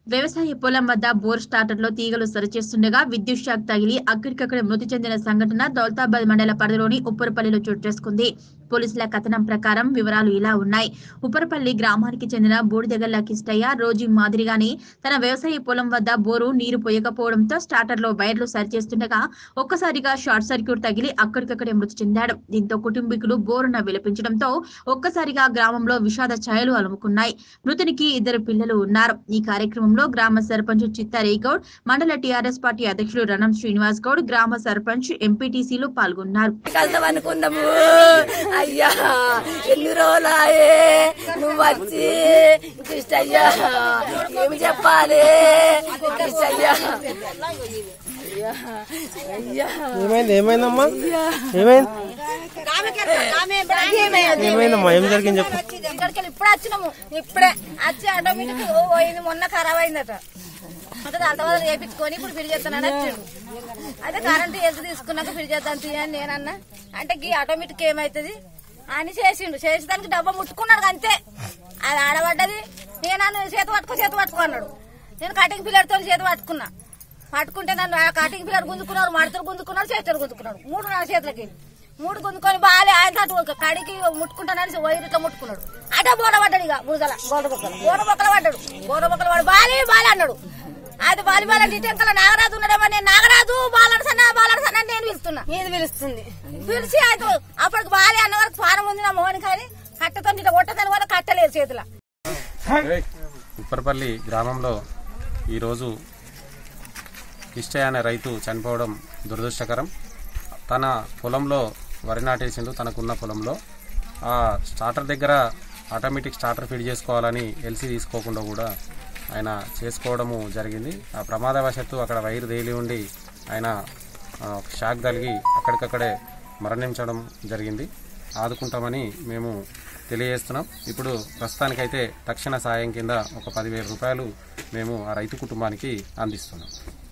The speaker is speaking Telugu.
వ్యవసాయ పొలం వద్ద బోర్ స్టార్టర్లో తీగలు సరిచేస్తుండగా విద్యుత్ షాక్ తగిలి అక్కడికక్కడ మృతి చెందిన సంఘటన దౌలతాబాద్ మండల పరిధిలోని ఉప్పరపల్లిలో చోటు చేసుకుంది పోలీసుల కథనం ప్రకారం వివరాలు ఇలా ఉన్నాయి ఉప్పరపల్లి గ్రామానికి చెందిన బూడిదగల్ల కిష్టయ్య రోజు మాదిరిగానే తన వ్యవసాయ పొలం వద్ద బోరు నీరు పోయకపోవడంతో స్టార్టర్లో వైర్లు సరిచేస్తుండగా ఒక్కసారిగా షార్ట్ సర్క్యూట్ తగిలి అక్కడికక్కడే మృతి చెందాడు దీంతో కుటుంబీకులు బోరున విలపించడంతో ఒక్కసారిగా గ్రామంలో విషాద ఛాయలు అలుముకున్నాయి మృతునికి ఇద్దరు పిల్లలు ఉన్నారు ఈ కార్యక్రమంలో గ్రామ సర్పంచ్ చిత్తారే గౌడ్ మండల టిఆర్ఎస్ పార్టీ అధ్యక్షుడు రణం శ్రీనివాస్ గౌడ్ గ్రామ సర్పంచ్ ఎంపీటీసీలు పాల్గొన్నారు కలుద్దాం అనుకున్నాము అయ్యా ఎన్ని రోజులాయే నువ్వు వచ్చి కృష్ణయ్యా ఏమి చెప్పాలి కృష్ణయ్యా అయ్యా అయ్యా ఏమైంది ఏమైందమ్మా ఏమైంది ఏమైందమ్మా ఏం జరిగింది చెప్పు ఇక్కడికి ఇప్పుడు వచ్చినాము ఇప్పుడే వచ్చి ఆటోమేటిక్ పోయింది మొన్న ఖరాబ్ అయిందట అంటే దాని తర్వాత చేపించుకొని ఇప్పుడు ఫిల్ చేస్తానని వచ్చిండు అదే కరెంట్ ఎంత తీసుకున్నాక ఫిల్ చేద్దాం తీయని నేనన్నా అంటే ఈ ఆటోమేటిక్ ఏమైతుంది అని చేసిండు చేసేదానికి డబ్బా ముట్టుకున్నాడు అంతే అది ఆడబడ్డది నేను చేతి పట్టుకో చేతి పట్టుకో అన్నాడు నేను కటింగ్ పిల్లర్తో చేతి పట్టుకున్నా పట్టుకుంటే నన్ను ఆ కటింగ్ పిల్లర్ గుంజుకున్నారు మడతలు గుంజుకున్నారు చేతులు గుంజుకున్నాడు మూడు నా చేతులకి మూడు గుంజుకొని బాలే ఆయన అటు కడికి ముట్టుకుంటానని వైరు ఇట్లా ముట్టుకున్నాడు అట బోడ పడ్డాడు ఇక బురదల గోడ బొక్కలు గోడ బొక్కలు పడ్డాడు గోడ బొక్కలు వాడు బాలి బాలి అన్నాడు అది బాలి బాలి అంటే ఇటెంకల నాగరాజు ఉన్నాడేమో నేను నాగరాజు బాలడసన్నా బాలడసన్నా అని నేను పిలుస్తున్నా ఏది పిలుస్తుంది పిలిచి అయితే అప్పటికి బాలి అన్న వరకు ఫారం ఉంది నా మోహన్ కానీ కట్టతో ఇట్లా కొట్టదని వల్ల కట్టలేదు చేతుల ఉప్పరపల్లి గ్రామంలో ఈరోజు కిష్టయ్య అనే రైతు చనిపోవడం దురదృష్టకరం తన పొలంలో వరి నాటేసిండు తనకున్న పొలంలో ఆ స్టార్టర్ దగ్గర ఆటోమేటిక్ స్టార్టర్ ఫిట్ చేసుకోవాలని ఎల్సీ తీసుకోకుండా కూడా ఆయన చేసుకోవడము జరిగింది ఆ ప్రమాదవశాత్తు అక్కడ వైర్ తేలి ఉండి ఆయన ఆ, షాక్ తగిలి అక్కడికక్కడే మరణించడం జరిగింది ఆదుకుంటామని మేము తెలియజేస్తున్నాం ఇప్పుడు ప్రస్తుతానికైతే తక్షణ సాయం కింద ఒక పదివేల రూపాయలు మేము ఆ రైతు కుటుంబానికి అందిస్తున్నాం